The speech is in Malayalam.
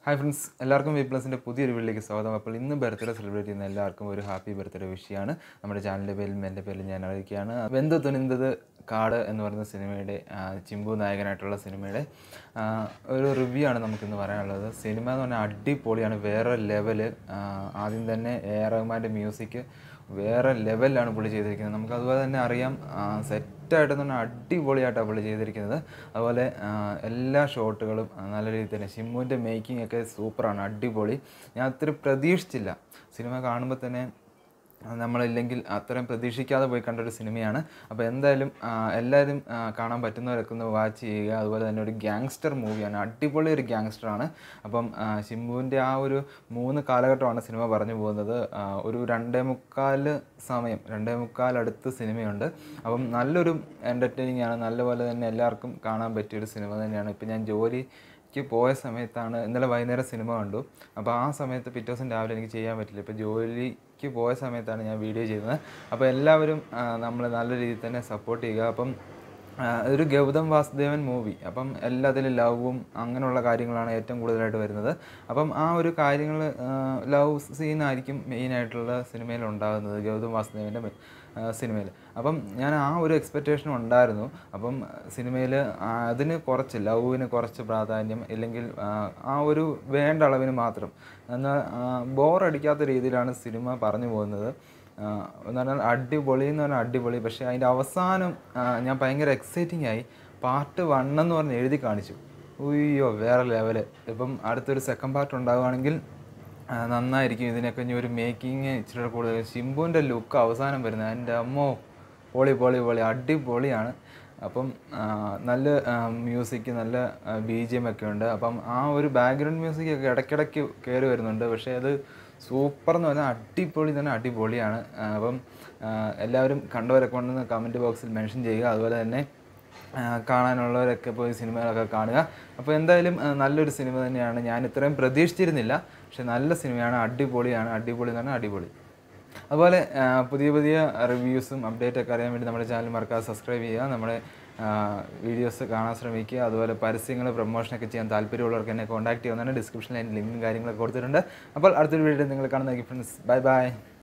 ഹായ് ഫ്രണ്ട്സ് എല്ലാവർക്കും വി പ്ലസിൻ്റെ പുതിയൊരു വീട്ടിലേക്ക് സ്വാഗതം അപ്പോൾ ഇന്ന് ബർത്ത്ഡേ സെലിബ്രേറ്റ് ചെയ്യുന്ന എല്ലാവർക്കും ഒരു ഹാപ്പി ബർത്ത്ഡേ വിഷയമാണ് നമ്മുടെ ചാനലിൻ്റെ പേരിലും എൻ്റെ പേരിലും ഞാൻ അറിയിക്കുകയാണ് വെന്ത് തുനിന്തത് കാട് എന്ന് പറയുന്ന സിനിമയുടെ ആ, ചിമ്പു നായകനായിട്ടുള്ള സിനിമയുടെ ആ, ഒരു റിവ്യൂ ആണ് നമുക്കിന്ന് പറയാനുള്ളത് സിനിമ എന്ന് പറഞ്ഞാൽ അടിപൊളിയാണ് വേറെ ലെവല് ആദ്യം തന്നെ എ ആർ റഹ്മാൻ്റെ മ്യൂസിക് വേറെ ലെവലിലാണ് പുള്ളി ചെയ്തിരിക്കുന്നത് നമുക്ക് അതുപോലെ തന്നെ അറിയാം സെറ്റായിട്ട് തന്നെ അടിപൊളിയായിട്ടാണ് പുള്ളി ചെയ്തിരിക്കുന്നത് അതുപോലെ ആ, എല്ലാ ഷോട്ടുകളും ആ, നല്ല രീതിയിൽ തന്നെ ഷിമ്മുവിൻ്റെ മേക്കിംഗ് ഒക്കെ സൂപ്പറാണ് അടിപൊളി ഞാൻ അത്ര പ്രതീക്ഷിച്ചില്ല സിനിമ കാണുമ്പോൾ തന്നെ ആ, നമ്മളില്ലെങ്കിൽ അത്രയും പ്രതീക്ഷിക്കാതെ പോയി കണ്ട ഒരു സിനിമയാണ് അപ്പോൾ എന്തായാലും ആ, എല്ലാവരും ആ, കാണാൻ പറ്റുന്നവരൊക്കെ ഒന്ന് വാച്ച് ചെയ്യുക അതുപോലെ തന്നെ ഒരു ഗ്യാങ്സ്റ്റർ മൂവിയാണ് അടിപൊളി ഒരു ഗ്യാങ്സ്റ്ററാണ് അപ്പം ആ, ശിംബുവിൻ്റെ ആ ഒരു മൂന്ന് കാലഘട്ടമാണ് സിനിമ പറഞ്ഞു പോകുന്നത് ആ, ഒരു രണ്ടേ മുക്കാൽ സമയം രണ്ടേ മുക്കാൽ അടുത്ത് സിനിമയുണ്ട് അപ്പം നല്ലൊരു എൻ്റർടൈനിങ് ആണ് നല്ലപോലെ തന്നെ എല്ലാവർക്കും കാണാൻ പറ്റിയൊരു സിനിമ തന്നെയാണ് ഇപ്പം ഞാൻ ജോലി ക്ക് പോയ സമയത്താണ് ഇന്നലെ വൈകുന്നേരം സിനിമ കണ്ടു അപ്പോൾ ആ സമയത്ത് പിറ്റേ ദിവസം രാവിലെ എനിക്ക് ചെയ്യാൻ പറ്റില്ല ഇപ്പോൾ ജോലിക്ക് പോയ സമയത്താണ് ഞാൻ വീഡിയോ ചെയ്യുന്നത് അപ്പോൾ എല്ലാവരും നമ്മൾ നല്ല രീതിയിൽ തന്നെ സപ്പോർട്ട് ചെയ്യുക അപ്പം ആ, ഒരു ഗൗതം വാസുദേവൻ മൂവി അപ്പം എല്ലാത്തിലും ലവും അങ്ങനെയുള്ള കാര്യങ്ങളാണ് ഏറ്റവും കൂടുതലായിട്ട് വരുന്നത് അപ്പം ആ ഒരു കാര്യങ്ങൾ ലവ് സീനായിരിക്കും മെയിനായിട്ടുള്ള സിനിമയിൽ ഉണ്ടാകുന്നത് ഗൗതം വാസുദേവൻ്റെ സിനിമയിൽ അപ്പം ഞാൻ ആ ഒരു എക്സ്പെക്റ്റേഷൻ ഉണ്ടായിരുന്നു അപ്പം സിനിമയിൽ അതിന് കുറച്ച് ലവിന് കുറച്ച് പ്രാധാന്യം ഇല്ലെങ്കിൽ ആ, ആ ഒരു വേണ്ട അളവിന് മാത്രം എന്നാൽ ബോറടിക്കാത്ത രീതിയിലാണ് സിനിമ പറഞ്ഞു പോകുന്നത് ആ, എന്ന് പറഞ്ഞാൽ അടിപൊളി എന്ന് പറഞ്ഞാൽ അടിപൊളി പക്ഷേ അതിൻ്റെ അവസാനം ആ, ഞാൻ ഭയങ്കര എക്സൈറ്റിംഗ് ആയി പാർട്ട് വൺ എന്ന് പറഞ്ഞ് എഴുതി കാണിച്ചു ഉയ്യോ വേറെ ലെവല് ഇപ്പം അടുത്തൊരു സെക്കൻഡ് പാർട്ട് ഉണ്ടാവുകയാണെങ്കിൽ ആ, നന്നായിരിക്കും ഇതിനൊക്കെ ഇനി ഒരു മേക്കിങ് ഇച്ചിരി കൂടുതൽ ശിംബുവിൻ്റെ ലുക്ക് അവസാനം വരുന്നത് എൻ്റെ അമ്മോ പൊളി പൊളി പൊളി അടിപൊളിയാണ് അപ്പം ആ, നല്ല മ്യൂസിക് നല്ല ബി ജി എം ഒക്കെ ഉണ്ട് അപ്പം ആ ഒരു ബാക്ക്ഗ്രൗണ്ട് മ്യൂസിക് ഒക്കെ ഇടയ്ക്കിടയ്ക്ക് കയറി വരുന്നുണ്ട് പക്ഷേ അത് സൂപ്പർ എന്ന് പറഞ്ഞാൽ അടിപൊളി തന്നെ അടിപൊളിയാണ് ആ, അപ്പം ആ, എല്ലാവരും കണ്ടവരൊക്കെ ഉണ്ടെന്ന് കമൻറ്റ് ബോക്സിൽ മെൻഷൻ ചെയ്യുക അതുപോലെ തന്നെ ആ, കാണാനുള്ളവരൊക്കെ പോയി സിനിമകളൊക്കെ കാണുക അപ്പോൾ എന്തായാലും ആ, നല്ലൊരു സിനിമ തന്നെയാണ് ഞാൻ ഇത്രയും പ്രതീക്ഷിച്ചിരുന്നില്ല പക്ഷെ നല്ല സിനിമയാണ് അടിപൊളിയാണ് അടിപൊളി എന്ന് പറഞ്ഞാൽ അടിപൊളി അതുപോലെ ആ, പുതിയ പുതിയ റിവ്യൂസും അപ്ഡേറ്റ് ഒക്കെ അറിയാൻ വേണ്ടി നമ്മുടെ ചാനൽ മറക്കാതെ സബ്സ്ക്രൈബ് ചെയ്യുക നമ്മുടെ വീഡിയോസ് കാണാൻ ശ്രമിക്കുക അതുപോലെ പരസ്യങ്ങൾ പ്രൊമോഷനൊക്കെ ചെയ്യാൻ താല്പര്യമുള്ളവർക്ക് എന്നെ കോൺടാക്ട് ചെയ്യാവുന്നതാണ് ഡിസ്ക്രിപ്ഷനിൽ അതിൻ്റെ ലിങ്കും കാര്യങ്ങളൊക്കെ കൊടുത്തിട്ടുണ്ട് അപ്പോൾ അടുത്തൊരു വീഡിയോ നിങ്ങൾ കാണുന്ന ഫ്രണ്ട്സ് ബൈ ബൈ